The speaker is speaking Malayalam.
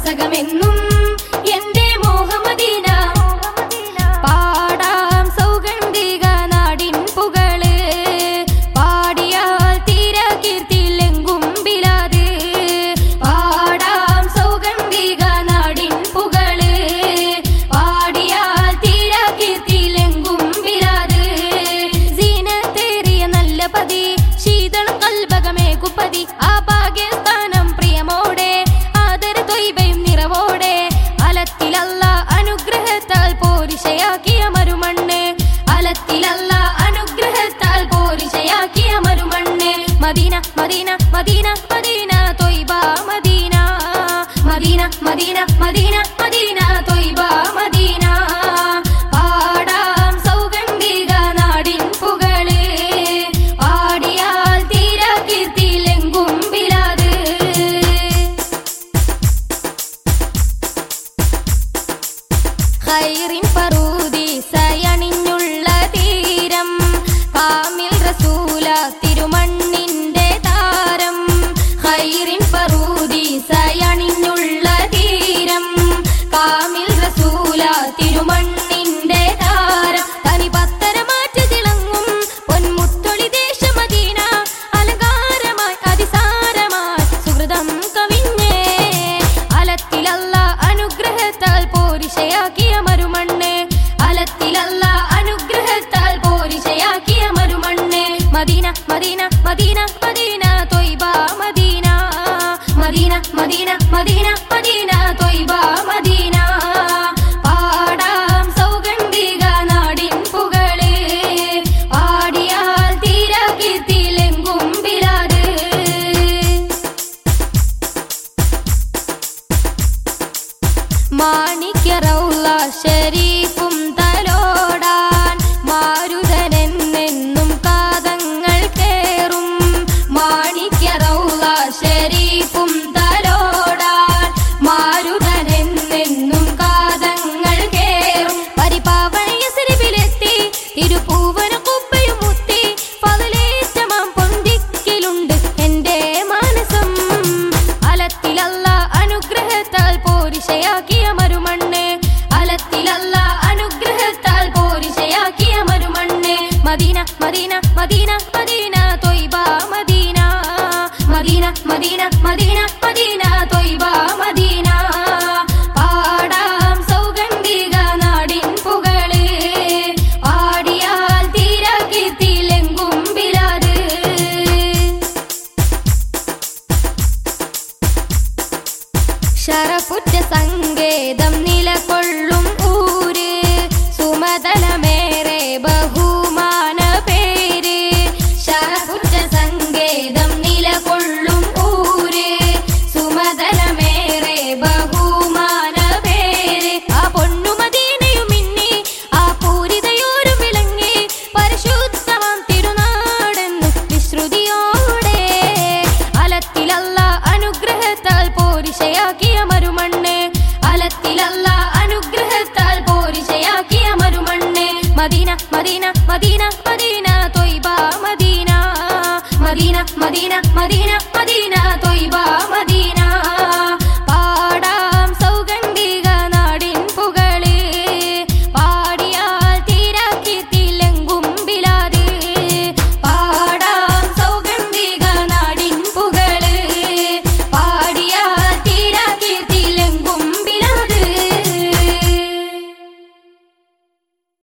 മസ്തകമെന്നും എന്റെ മോഹമദീന പാടാം സൗഗന്ധിക നാടിൻ പുകള് പാടിയാൽ തീര കീർത്തിയിലെങ്കും ബിലാത് പാടാം സൗഗന്ധിക നാടിൻ പുകള് പാടിയാൽ തീര കീർത്തിയിലെങ്കും ബിലാത് സീനത്തേറിയ നല്ല പതി ശീതളം കൽബകമേ കുപ്പതി ആ ഭാഗ്യസ്ഥാനം പ്രിയമോടെ ആദര തൊയ്ബയും നിറവോടെ അലത്തിലല്ല അനുഗ്രഹത്താൽ പോരിശയാക്കിയ മരുമണ്ണ് അലത്തിലല്ല അനുഗ്രഹത്താൽ പോരിശയാക്കിയ മരുമണ്ണ് മദീന മദീന മദീന മദീന തൊയ്ബ Medina Medina Medina Medina Medina തൊയ്ബ മദീന പാടാം സൗഗന്ധിക നാടിൻ പുകള് പാടിയാൽ തീര കീർത്തിയിലെങ്കും ബിലാത് ഖൈറിൻ പറൂദീസയണിഞ്ഞുള്ള തീരം കാമിൽ റസൂല തിരുമണ്ണിന്റെ താരം ഖൈറിൻ പറൂദീസയണിഞ്ഞുള്ള തീരം കാമിൽ റസൂല തിരുമണ്ണിന്റെ താരം തനി പത്തരമാറ്റ് തിളങ്ങും പൊന്മുത്തൊളി ദേശമദീന അലങ്കാരമായി അതിസാരമായി സുഹൃതം കവിഞ്ഞേ അലത്തിലല്ല അനുഗ്രഹത്താൽ പോരിശയാക്കിയ മരുമണ്ണ് അലത്തിലല്ല അനുഗ്രഹത്താൽ പോരിശയാക്കിയ മരുമണ്ണ് മദീന മദീന മദീന മദീന തൊയ്ബ Medina Medina Medina Medina Medina തൊയ്ബ മദീന പാടാം സൗഗന്ധിക നാടിൻ പുകള് പാടിയാൽ തീര കീർത്തിയിലെങ്കും ബിലാത് മാണിക്യറൗള ശരീഫും തലോടാൻ മാരുതനെന്നെന്നും കാതങ്ങൾ കേറും മാണിക്യറൗള ശരീഫും തലോടാൻ മാരുതനെന്നെന്നും കാതങ്ങൾ കേറും പരിപാവനയ സിരിവിലെത്തി തിരുപ്പൂവന കുപ്പയും മുത്തി പകലേറ്റമാം പൊന്തിക്കിലുണ്ട് എന്റെ മാനസം അലത്തിലല്ല അനുഗ്രഹത്താൽ പോരിശയാക്കിയ മരുമണ്ണ് അലത്തിലല്ല അനുഗ്രഹത്താൽ പോരിശയാക്കിയ മരുമണ്ണ് മദീന മദീന മദീന മദീന തൊയ്ബ Medina Medina Medina Medina Medina തൊയ്ബ മദീന പാടാം സൗഗന്ധിക നാടിൻ പുകള് പാടിയാൽ തീര കീർത്തിയിലെങ്കും ബിലാത് ശരഫുറ്റ സങ്കേതം നിലകൊള്ളും ഊര് സുമതലമേറെ ബഹുമാന പേര് ശരഫുറ്റ സങ്കേതം നിലകൊള്ളും ഊര് സുമതലമേറെ ബഹുമാന പേര് ആ പൊന്നുമദീനയും മിന്നി ആ പൂരിതയോരും വിളങ്ങി പരിശുദ്ധമാം തിരുനാടെന്ന് വിശ്രുതിയോടെ അലത്തിലല്ല അനുഗ്രഹത്താൽ പോരിശയാക്കിയ മരുമണ്ണ് അലത്തിലല്ല അനുഗ്രഹത്താൽ പോരിശയാക്കിയ മരുമണ്ണ് മദീന മദീന മദീന മദീന തൊയ്ബ മദീന മദീന മദീന മദീന